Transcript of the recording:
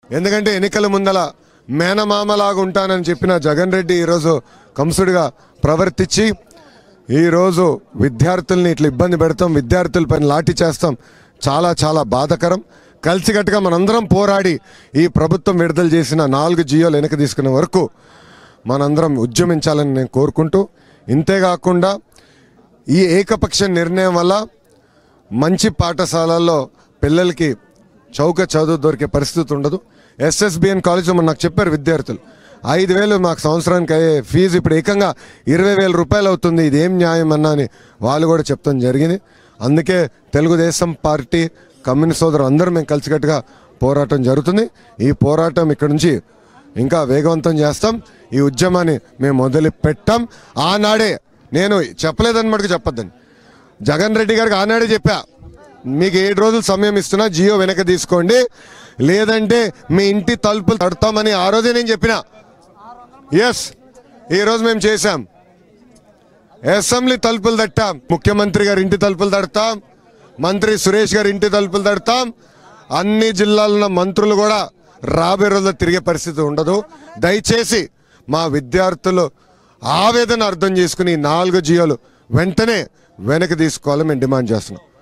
ఎందుకంటే ఎన్నికల ముందల మేనమామలాగా ఉంటానని చెప్పిన జగన్ రెడ్డి ఈరోజు కంసుడిగా ప్రవర్తించి ఈరోజు విద్యార్థుల్ని ఇట్లా ఇబ్బంది పెడతాం విద్యార్థులపైన లాఠీ చేస్తాం చాలా చాలా బాధకరం కలిసికట్టుగా మనందరం పోరాడి ఈ ప్రభుత్వం విడుదల చేసిన నాలుగు జియోలు వెనక్కి తీసుకునే వరకు మనందరం ఉద్యమించాలని నేను కోరుకుంటూ ఇంతేకాకుండా ఈ ఏకపక్ష నిర్ణయం వల్ల మంచి పాఠశాలల్లో పిల్లలకి చౌక చదువు దొరికే పరిస్థితి ఉండదు ఎస్ఎస్బిఎన్ కాలేజ్ మొన్న నాకు చెప్పారు విద్యార్థులు ఐదు వేలు మాకు సంవత్సరానికి అయ్యే ఫీజు ఇప్పుడు ఏకంగా ఇరవై వేల రూపాయలు అవుతుంది ఇది ఏం న్యాయం అన్నా అని వాళ్ళు కూడా చెప్తాం జరిగింది అందుకే తెలుగుదేశం పార్టీ కమ్యూనిస్ట్ సోదరులు అందరూ మేము కలిసికట్టుగా పోరాటం జరుగుతుంది ఈ పోరాటం ఇక్కడ నుంచి ఇంకా వేగవంతం చేస్తాం ఈ ఉద్యమాన్ని మేము మొదలు పెట్టాం ఆనాడే నేను చెప్పలేదని మటుకు చెప్పొద్దని జగన్ రెడ్డి గారికి ఆనాడే చెప్పా మీకు ఏడు రోజులు సమయం ఇస్తున్నా జియో వెనక తీసుకోండి లేదంటే మీ ఇంటి తలుపులు తడతామని ఆ రోజే నేను చెప్పిన ఎస్ ఈరోజు మేము చేశాం అసెంబ్లీ తలుపులు తట్టాం ముఖ్యమంత్రి గారి ఇంటి తలుపులు తడతాం మంత్రి సురేష్ గారి ఇంటి తలుపులు తడతాం అన్ని జిల్లాల్లో ఉన్న మంత్రులు కూడా రాబోయే రోజుల్లో తిరిగే పరిస్థితి ఉండదు దయచేసి మా విద్యార్థులు ఆవేదన అర్థం చేసుకుని ఈ నాలుగు జియోలు వెంటనే వెనక్కి తీసుకోవాలని మేము డిమాండ్ చేస్తున్నాం